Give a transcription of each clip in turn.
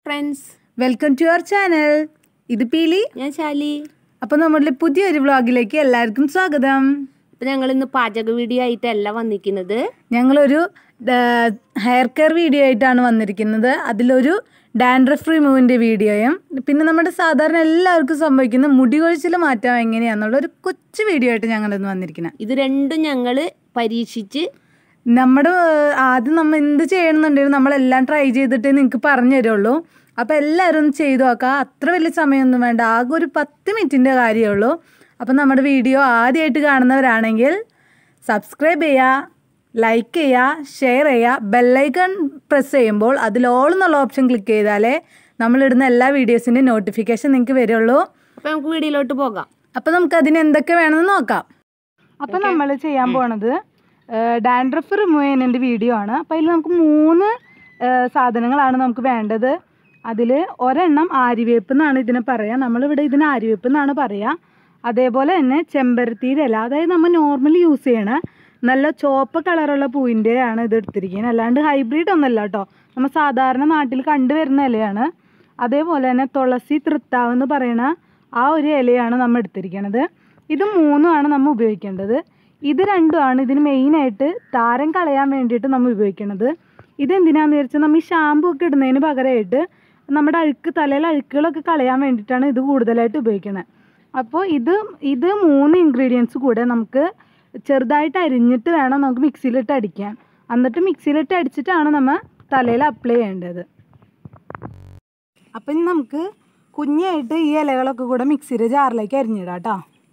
friends welcome to our channel ഇത് പീലി ഞാൻ ശാലി അപ്പോൾ നമ്മളുടെ പുതിയൊരു വ്ളോഗിലേക്ക് എല്ലാവർക്കും സ്വാഗതം അപ്പം ഞങ്ങൾ ഇന്ന് പാചക വീഡിയോ ആയിട്ടല്ല വന്നിരിക്കുന്നത് ഞങ്ങളൊരു ഹെയർ കെയർ വീഡിയോ ആയിട്ടാണ് വന്നിരിക്കുന്നത് അതിലൊരു ഡാൻഡ്രഫ് റിമൂവിൻ്റെ വീഡിയോയും പിന്നെ നമ്മുടെ സാധാരണ എല്ലാവർക്കും സംഭവിക്കുന്ന മുടി കൊഴിച്ചിൽ മാറ്റാൻ എങ്ങനെയാണെന്നുള്ള ഒരു കൊച്ചു വീഡിയോ ആയിട്ട് ഞങ്ങൾ ഇന്ന് വന്നിരിക്കുന്നത് ഇത് രണ്ടും ഞങ്ങൾ പരീക്ഷിച്ച് നമ്മുടെ ഏഹ്, ആദ്യം നമ്മൾ എന്ത് ചെയ്യണമെന്നുണ്ടെങ്കിലും നമ്മളെല്ലാം ട്രൈ ചെയ്തിട്ടേ നിങ്ങൾക്ക് പറഞ്ഞു തരുള്ളൂ അപ്പോൾ എല്ലാവരും ഒന്ന് ചെയ്തു നോക്കാം അത്ര വലിയ സമയമൊന്നും വേണ്ട ആകെ ഒരു പത്ത് മിനിറ്റിൻ്റെ കാര്യമേ ഉള്ളൂ അപ്പോൾ നമ്മുടെ വീഡിയോ ആദ്യമായിട്ട് കാണുന്നവരാണെങ്കിൽ സബ്സ്ക്രൈബ് ചെയ്യുക ലൈക്ക് ചെയ്യുക ഷെയർ ചെയ്യുക ബെല്ലൈക്കൺ പ്രസ് ചെയ്യുമ്പോൾ അതിൽ ഓൾ എന്നുള്ള ഓപ്ഷൻ ക്ലിക്ക് ചെയ്താലേ നമ്മളിടുന്ന എല്ലാ വീഡിയോസിൻ്റെയും നോട്ടിഫിക്കേഷൻ നിങ്ങൾക്ക് വരുള്ളൂ അപ്പം നമുക്ക് വീഡിയോയിലോട്ട് പോകാം അപ്പോൾ നമുക്ക് അതിന് എന്തൊക്കെ വേണമെന്ന് നോക്കാം അപ്പോൾ നമ്മൾ ചെയ്യാൻ പോണത് ഡാൻഡ്രഫ് റിമൂവ് ചെയ്യുന്നതിൻ്റെ വീഡിയോ ആണ് അപ്പോൾ അതിൽ നമുക്ക് മൂന്ന് ഏഹ്, സാധനങ്ങളാണ് നമുക്ക് വേണ്ടത് അതിൽ ഒരെണ്ണം ആര്യവേപ്പ് എന്നാണ് ഇതിനെ പറയുക നമ്മളിവിടെ ഇതിന് ആര്യവേപ്പ് എന്നാണ് പറയുക അതേപോലെ തന്നെ ചെമ്പരത്തിയുടെ ഇല അതായത് നമ്മൾ നോർമലി യൂസ് ചെയ്യണ നല്ല ചുവപ്പ് കളറുള്ള പൂവിൻ്റെ ആണ് ഇത് എടുത്തിരിക്കുന്നത് അല്ലാണ്ട് ഹൈബ്രിഡ് ഒന്നല്ല കേട്ടോ നമ്മൾ സാധാരണ നാട്ടിൽ കണ്ടുവരുന്ന ഇലയാണ് അതേപോലെ തന്നെ തുളസി തൃത്താവ് എന്ന് പറയുന്ന ആ ഒരു ഇലയാണ് നമ്മൾ എടുത്തിരിക്കുന്നത് ഇത് മൂന്നുമാണ് നമ്മൾ ഉപയോഗിക്കേണ്ടത് ഇത് രണ്ടുമാണ് ഇതിന് മെയിനായിട്ട് താരം കളയാൻ വേണ്ടിയിട്ട് നമ്മൾ ഉപയോഗിക്കുന്നത് ഇതെന്തിനാന്ന് വിചാരിച്ചാൽ നമ്മൾ ഈ ഷാമ്പു ഒക്കെ ഇടുന്നതിന് പകരമായിട്ട് നമ്മുടെ അഴുക്ക് തലയിൽ അഴുക്കുകളൊക്കെ കളയാൻ വേണ്ടിയിട്ടാണ് ഇത് കൂടുതലായിട്ട് ഉപയോഗിക്കുന്നത് അപ്പോൾ ഇത് ഇത് മൂന്ന് ഇൻഗ്രീഡിയൻസ് കൂടെ നമുക്ക് ചെറുതായിട്ട് അരിഞ്ഞിട്ട് വേണം നമുക്ക് മിക്സിയിലിട്ട് അടിക്കാൻ എന്നിട്ട് മിക്സിയിലിട്ട് അടിച്ചിട്ടാണ് നമ്മൾ തലയിൽ അപ്ലൈ ചെയ്യേണ്ടത് അപ്പം ഇനി നമുക്ക് കുഞ്ഞായിട്ട് ഈ ഇലകളൊക്കെ കൂടെ മിക്സിയുടെ ജാറിലേക്ക് അരിഞ്ഞിടാം കേട്ടോ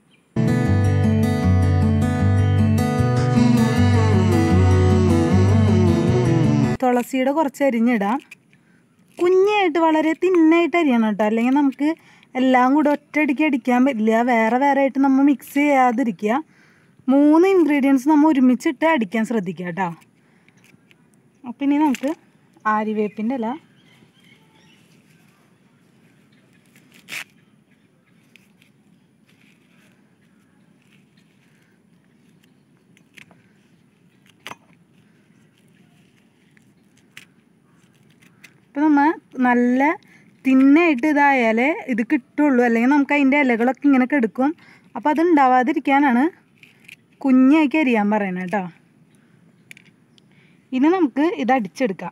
തുളസിയുടെ കുറച്ച് അരിഞ്ഞിടാം കുഞ്ഞായിട്ട് വളരെ തിന്നായിട്ട് അരിയണം കേട്ടോ അല്ലെങ്കിൽ നമുക്ക് എല്ലാം കൂടെ ഒറ്റയടിക്ക് അടിക്കാൻ പറ്റില്ല വേറെ വേറെ ആയിട്ട് നമ്മൾ മിക്സ് ചെയ്യാതിരിക്കുക മൂന്ന് ഇൻഗ്രീഡിയൻസ് നമ്മൾ ഒരുമിച്ചിട്ട് അടിക്കാൻ ശ്രദ്ധിക്കുക കേട്ടോ അപ്പം ഇനി നമുക്ക് ആര്യവേപ്പിൻ്റെ ഇല ഇപ്പം നമ്മൾ നല്ല തിന്നായിട്ട് ഇതായാലേ ഇത് കിട്ടുള്ളൂ അല്ലെങ്കിൽ നമുക്ക് അതിൻ്റെ ഇലകളൊക്കെ ഇങ്ങനെ കെടുക്കും അപ്പോൾ അത് ഉണ്ടാവാതിരിക്കാനാണ് കുഞ്ഞാക്കി അരിയാൻ പറയണത് കേട്ടോ ഇനി നമുക്ക് ഇത് അടിച്ചെടുക്കാം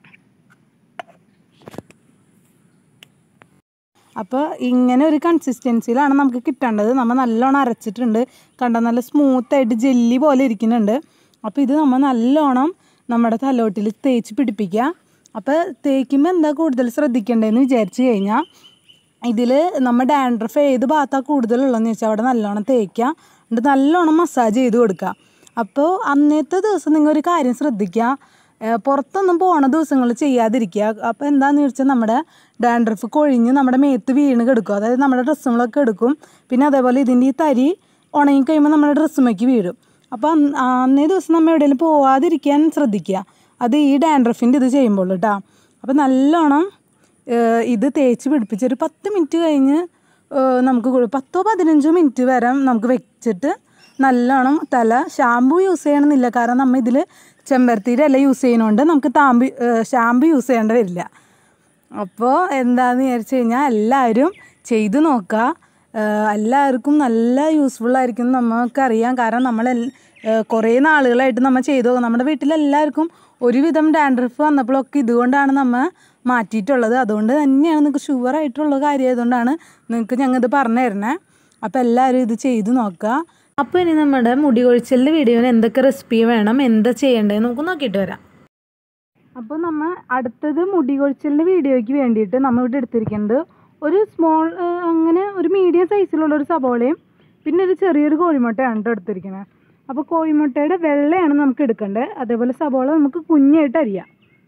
അപ്പോൾ ഇങ്ങനെ ഒരു കൺസിസ്റ്റൻസിയിലാണ് നമുക്ക് കിട്ടേണ്ടത് നമ്മൾ നല്ലോണം അരച്ചിട്ടുണ്ട് കണ്ട നല്ല സ്മൂത്തായിട്ട് ജെല്ലി പോലെ ഇരിക്കുന്നുണ്ട് അപ്പോൾ ഇത് നമ്മൾ നല്ലോണം നമ്മുടെ തലോട്ടിൽ തേച്ച് പിടിപ്പിക്കുക അപ്പോൾ തേക്കുമ്പോൾ എന്താ കൂടുതൽ ശ്രദ്ധിക്കേണ്ടതെന്ന് വിചാരിച്ച് കഴിഞ്ഞാൽ ഇതിൽ നമ്മൾ ഡാൻഡ്രഫ് ഏത് ഭാഗത്താണ് കൂടുതലുള്ളതെന്ന് വെച്ചാൽ അവിടെ നല്ലോണം തേക്കുക എന്നിട്ട് നല്ലോണം മസാജ് ചെയ്ത് കൊടുക്കുക അപ്പോൾ അന്നത്തെ ദിവസം നിങ്ങൾ ഒരു കാര്യം ശ്രദ്ധിക്കുക ഏഹ് പുറത്തൊന്നും പോണ ദിവസങ്ങൾ ചെയ്യാതിരിക്കുക അപ്പോൾ എന്താണെന്ന് ചോദിച്ചാൽ നമ്മുടെ ഡാൻഡ്രഫ് കൊഴിഞ്ഞ് നമ്മുടെ മേത്ത് വീണ് കിടക്കും അതായത് നമ്മുടെ ഡ്രസ്സുകളൊക്കെ എടുക്കും പിന്നെ അതേപോലെ ഇതിൻ്റെ ഈ തരി ഉണങ്ങി കഴിയുമ്പോൾ നമ്മുടെ ഡ്രസ്സുമേക്ക് വീഴും അപ്പോൾ അന്ന് അന്നേ ദിവസം നമ്മൾ എവിടെയെങ്കിലും പോവാതിരിക്കാൻ ശ്രദ്ധിക്കുക അത് ഈ ഡാൻഡ്രഫിൻ്റെ ഇത് ചെയ്യുമ്പോൾ കേട്ടോ അപ്പോൾ നല്ലോണം ഏഹ് ഇത് തേച്ച് പിടിപ്പിച്ച് ഒരു പത്ത് മിനിറ്റ് കഴിഞ്ഞ് ഏഹ് നമുക്ക് കൊ- പത്തോ പതിനഞ്ചോ മിനിറ്റ് വരെ നമുക്ക് വെച്ചിട്ട് നല്ലോണം തല ഷാമ്പു യൂസ് ചെയ്യണമെന്നില്ല കാരണം നമ്മൾ ഇതിൽ ചെമ്പരത്തിയുടെ ഇല യൂസ് ചെയ്യുന്നതുകൊണ്ട് നമുക്ക് താമ്പ് ഷാമ്പു യൂസ് ചെയ്യേണ്ട വരില്ല അപ്പോൾ എന്താണെന്ന് വിചാരിച്ചു കഴിഞ്ഞാൽ എല്ലാവരും ചെയ്തു നോക്കുക ഏഹ് എല്ലാവർക്കും നല്ല യൂസ്ഫുൾ ആയിരിക്കും എന്ന് നമുക്കറിയാം കാരണം നമ്മൾ കുറേ നാളുകളായിട്ട് നമ്മൾ ചെയ്തു നോക്കും നമ്മുടെ വീട്ടിലെല്ലാവർക്കും ഒരുവിധം ഡാൻഡ്രഫ് വന്നപ്പോഴൊക്കെ ഇതുകൊണ്ടാണ് നമ്മൾ മാറ്റിയിട്ടുള്ളത് അതുകൊണ്ട് തന്നെയാണ് നിങ്ങൾക്ക് ഷുവർ ആയിട്ടുള്ള കാര്യമായതുകൊണ്ടാണ് നിങ്ങൾക്ക് ഞങ്ങൾ ഇത് പറഞ്ഞു തരണേ അപ്പോൾ എല്ലാവരും ഇത് ചെയ്തു നോക്കുക അപ്പോൾ ഇനി നമ്മുടെ മുടി കൊഴിച്ചലിൻ്റെ വീഡിയോയിൽ എന്തൊക്കെ റെസിപ്പി വേണം എന്താ ചെയ്യേണ്ടതെന്ന് നമുക്ക് നോക്കിയിട്ട് വരാം അപ്പോൾ നമ്മൾ അടുത്തത് മുടി കൊഴിച്ചലിൻ്റെ വീഡിയോയ്ക്ക് വേണ്ടിയിട്ട് നമ്മൾ ഇവിടെ എടുത്തിരിക്കുന്നത് ഒരു സ്മോൾ അങ്ങനെ ഒരു മീഡിയം സൈസിലുള്ള ഒരു സബോളയും പിന്നെ ഒരു ചെറിയൊരു കോഴിമുട്ടയാണ് കേട്ടോ എടുത്തിരിക്കുന്നത് അപ്പോൾ കോഴിമുട്ടയുടെ വെള്ളയാണ് നമുക്ക് എടുക്കേണ്ടത് അതേപോലെ സബോള നമുക്ക് കുഞ്ഞായിട്ട് അരിയാം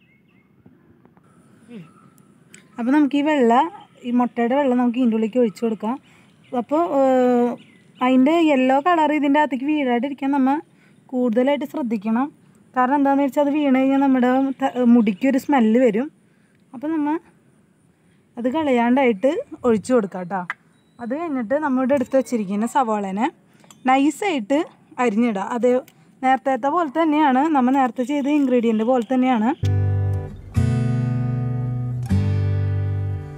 അപ്പോൾ നമുക്ക് ഈ വെള്ള ഈ മുട്ടയുടെ വെള്ളം നമുക്ക് ഇതിൻ്റെ ഉള്ളിലേക്ക് ഒഴിച്ചു കൊടുക്കാം അപ്പോൾ അതിൻ്റെ യെല്ലോ കളർ ഇതിൻ്റെ അകത്തേക്ക് വീഴാതിരിക്കാൻ നമ്മൾ കൂടുതലായിട്ട് ശ്രദ്ധിക്കണം കാരണം എന്താണെന്ന് വെച്ചാൽ അത് വീണ് കഴിഞ്ഞാൽ നമ്മുടെ ത- മുടിക്കൊരു സ്മെല്ല് വരും അപ്പോൾ നമ്മൾ അത് കളയാണ്ടായിട്ട് ഒഴിച്ചു കൊടുക്കാം കേട്ടോ അത് കഴിഞ്ഞിട്ട് നമ്മളിവിടെ എടുത്ത് വെച്ചിരിക്കുന്ന സവാളനെ നൈസായിട്ട് അരിഞ്ഞിടുക അത് നേരത്തെ പോലെ തന്നെയാണ് നമ്മൾ നേരത്തെ ചെയ്ത ഇൻഗ്രീഡിയൻ്റ് പോലെ തന്നെയാണ്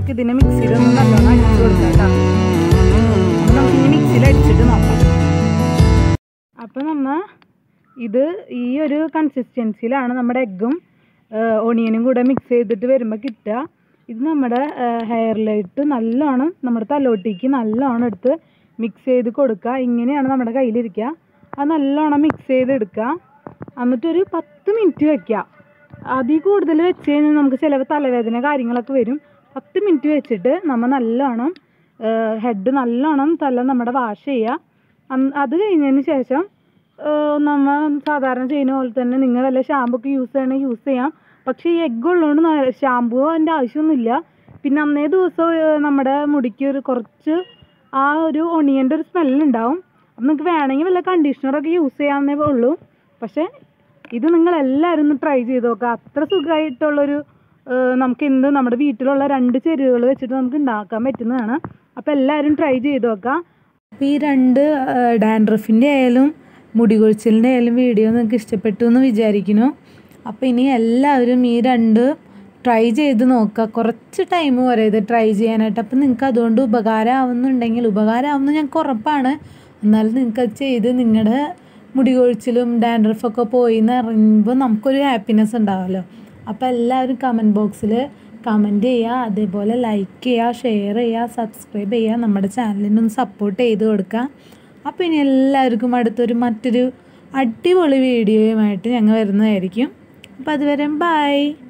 നമുക്ക് ഇതിനെ മിക്സിയിൽ ഒന്ന് നല്ലോണം അടിച്ചു കൊടുക്കാം കേട്ടോ അപ്പം നമുക്ക് ഇനി മിക്സിയിൽ അടിച്ചിട്ട് നോക്കാം അപ്പം നമ്മ ഇത് ഈ ഒരു കൺസിസ്റ്റൻസിയിലാണ് നമ്മുടെ എഗ്ഗും ഒണിയനും കൂടെ മിക്സ് ചെയ്തിട്ട് വരുമ്പോൾ കിട്ടുക ഇത് നമ്മുടെ ഹെയറിലിട്ട് നല്ലോണം നമ്മുടെ തലോട്ടിക്ക് നല്ലോണം എടുത്ത് മിക്സ് ചെയ്ത് കൊടുക്കുക ഇങ്ങനെയാണ് നമ്മുടെ കയ്യിലിരിക്കുക അത് നല്ലോണം മിക്സ് ചെയ്ത് എടുക്കുക എന്നിട്ടൊരു പത്ത് മിനിറ്റ് വെക്കുക അതിൽ കൂടുതൽ വെച്ച് കഴിഞ്ഞാൽ നമുക്ക് ചിലപ്പോൾ തലവേദന കാര്യങ്ങളൊക്കെ വരും പത്ത് മിനിറ്റ് വെച്ചിട്ട് നമ്മൾ നല്ലോണം ഹെഡ് നല്ലോണം തല നമ്മുടെ വാഷ് ചെയ്യുക അന്ന് അത് കഴിഞ്ഞതിന് ശേഷം നമ്മൾ സാധാരണ ചെയ്യുന്ന പോലെ തന്നെ നിങ്ങൾ വല്ല ഷാമ്പു ഒക്കെ യൂസ് ചെയ്യണമെങ്കിൽ യൂസ് ചെയ്യാം പക്ഷേ ഈ എഗ്ഗ് ഉള്ളതുകൊണ്ട് ഷാമ്പു അതിൻ്റെ ആവശ്യമൊന്നുമില്ല പിന്നെ അന്നേ ദിവസം ഏഹ്, നമ്മുടെ മുടിക്ക് ഒരു കുറച്ച് ആ ഒരു ഒണിയൻ്റെ ഒരു സ്മെല്ലുണ്ടാവും അപ്പം നിങ്ങൾക്ക് വേണമെങ്കിൽ വല്ല കണ്ടീഷണറൊക്കെ യൂസ് ചെയ്യാവുന്നേ ഉള്ളൂ പക്ഷേ ഇത് നിങ്ങൾ എല്ലാവരും ഒന്ന് ട്രൈ ചെയ്ത് നോക്കുക അത്ര സുഖമായിട്ടുള്ളൊരു ഏഹ്, നമുക്ക് എന്ത് നമ്മുടെ വീട്ടിലുള്ള രണ്ട് ചേരുവകൾ വെച്ചിട്ട് നമുക്ക് ഉണ്ടാക്കാൻ പറ്റുന്നതാണ് അപ്പോൾ എല്ലാവരും ട്രൈ ചെയ്ത് നോക്കാം അപ്പോൾ ഈ രണ്ട് ഡാൻഡ്രഫിൻ്റെ ആയാലും മുടി കൊഴിച്ചിലിൻ്റെ ആയാലും വീഡിയോ നിങ്ങൾക്ക് ഇഷ്ടപ്പെട്ടു എന്ന് വിചാരിക്കുന്നു അപ്പോൾ ഇനി എല്ലാവരും ഈ രണ്ട് ട്രൈ ചെയ്ത് നോക്കുക കുറച്ച് ടൈം പോരെ ഇത് ട്രൈ ചെയ്യാനായിട്ട് അപ്പം നിങ്ങൾക്ക് അതുകൊണ്ട് ഉപകാരമാവുന്നുണ്ടെങ്കിൽ ഉപകാരമാവുമെന്ന് ഞങ്ങൾക്ക് ഉറപ്പാണ് എന്നാലും നിങ്ങൾക്ക് അത് ചെയ്ത് നിങ്ങളുടെ മുടി കൊഴിച്ചിലും ഡാൻഡ്രഫൊക്കെ പോയി എന്ന് അറിയുമ്പോൾ നമുക്കൊരു ഹാപ്പിനെസ് ഉണ്ടാവുമല്ലോ അപ്പോൾ എല്ലാവരും കമൻറ്റ് ബോക്സിൽ കമൻറ്റ് ചെയ്യുക അതേപോലെ ലൈക്ക് ചെയ്യുക ഷെയർ ചെയ്യുക സബ്സ്ക്രൈബ് ചെയ്യുക നമ്മുടെ ചാനലിനൊന്ന് സപ്പോർട്ട് ചെയ്ത് കൊടുക്കുക അപ്പോൾ ഇനി എല്ലാവർക്കും അടുത്തൊരു മറ്റൊരു അടിപൊളി വീഡിയോയുമായിട്ട് ഞങ്ങൾ വരുന്നതായിരിക്കും അപ്പോൾ അതുവരെ ബൈ